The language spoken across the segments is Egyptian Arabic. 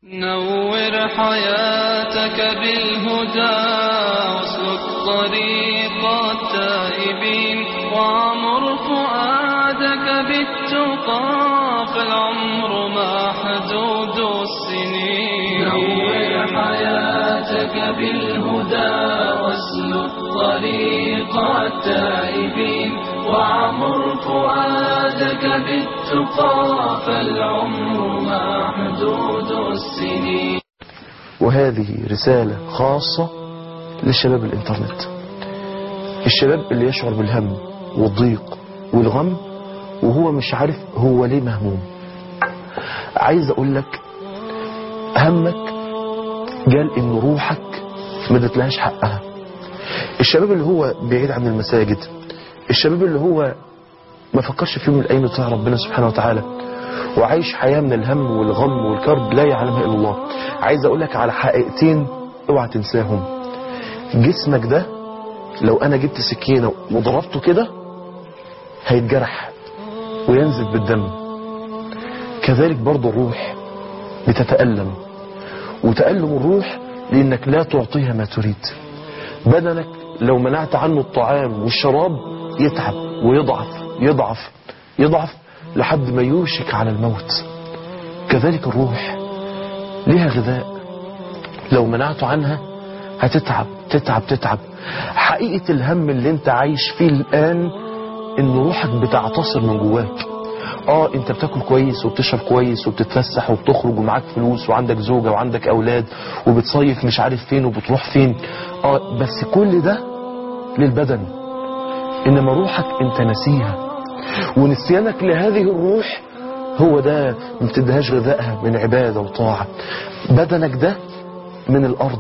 نور حياتك بالهدى واسلك طريق التائبين وعمر فؤادك بالتقى فالعمر محدود السنين نور حياتك بالهدى واسلك طريق التائبين وعمر فؤادك بالتقى فالعمر محدود السنين وهذه رسالة خاصة لشباب الانترنت الشباب اللي يشعر بالهم والضيق والغم وهو مش عارف هو ليه مهموم عايز اقول لك همك قال ان روحك ما ادتلهاش حقها الشباب اللي هو بعيد عن المساجد الشباب اللي هو ما فكرش في يوم من الايام يطيع ربنا سبحانه وتعالى وعايش حياة من الهم والغم والكرب لا يعلمها الا الله عايز اقول لك على حقيقتين اوعى تنساهم جسمك ده لو انا جبت سكينة وضربته كده هيتجرح وينزف بالدم كذلك برضو الروح بتتألم وتألم الروح لانك لا تعطيها ما تريد بدنك لو منعت عنه الطعام والشراب يتعب ويضعف يضعف يضعف لحد ما يوشك على الموت كذلك الروح لها غذاء لو منعته عنها هتتعب تتعب تتعب حقيقة الهم اللي انت عايش فيه الآن ان روحك بتعتصر من جواك اه انت بتاكل كويس وبتشرب كويس وبتتفسح وبتخرج ومعاك فلوس وعندك زوجة وعندك اولاد وبتصيف مش عارف فين وبتروح فين اه بس كل ده للبدن انما روحك انت نسيها ونسيانك لهذه الروح هو ده ما بتديهاش غذائها من عبادة وطاعة بدنك ده من الارض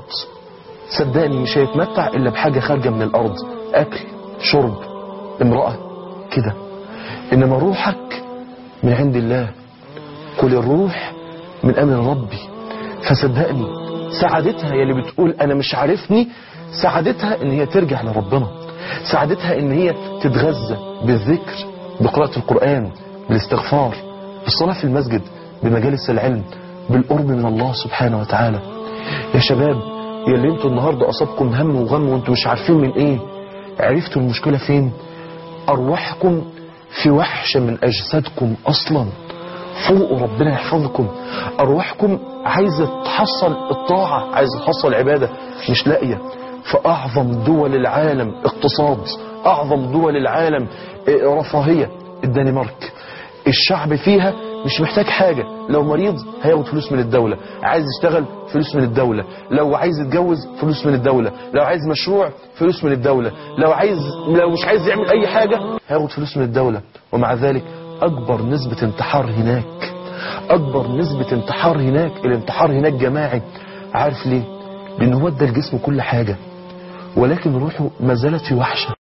صدقني مش هيتمتع الا بحاجة خارجة من الارض اكل شرب امرأة كده انما روحك من عند الله كل الروح من امر ربي فصدقني سعادتها يا اللي بتقول انا مش عارفني سعادتها ان هي ترجع لربنا سعادتها ان هي تتغذى بالذكر بقراءة القرآن بالاستغفار بالصلاة في المسجد بمجالس العلم بالقرب من الله سبحانه وتعالى يا شباب يا اللي انتوا النهاردة اصابكم هم وغم وانتوا مش عارفين من ايه عرفتوا المشكلة فين ارواحكم في وحشة من اجسادكم اصلا فوق ربنا يحفظكم ارواحكم عايزة تحصل الطاعة عايزة تحصل العبادة مش لاقية فاعظم دول العالم اقتصاد اعظم دول العالم رفاهية الدنمارك الشعب فيها مش محتاج حاجة لو مريض هياخد فلوس من الدولة عايز يشتغل فلوس من الدولة لو عايز يتجوز فلوس من الدولة لو عايز مشروع فلوس من الدولة لو عايز لو مش عايز يعمل اي حاجة هياخد فلوس من الدولة ومع ذلك اكبر نسبة انتحار هناك اكبر نسبة انتحار هناك الانتحار هناك جماعي عارف ليه لان هو ادى الجسم كل حاجة ولكن روحه ما زالت في وحشة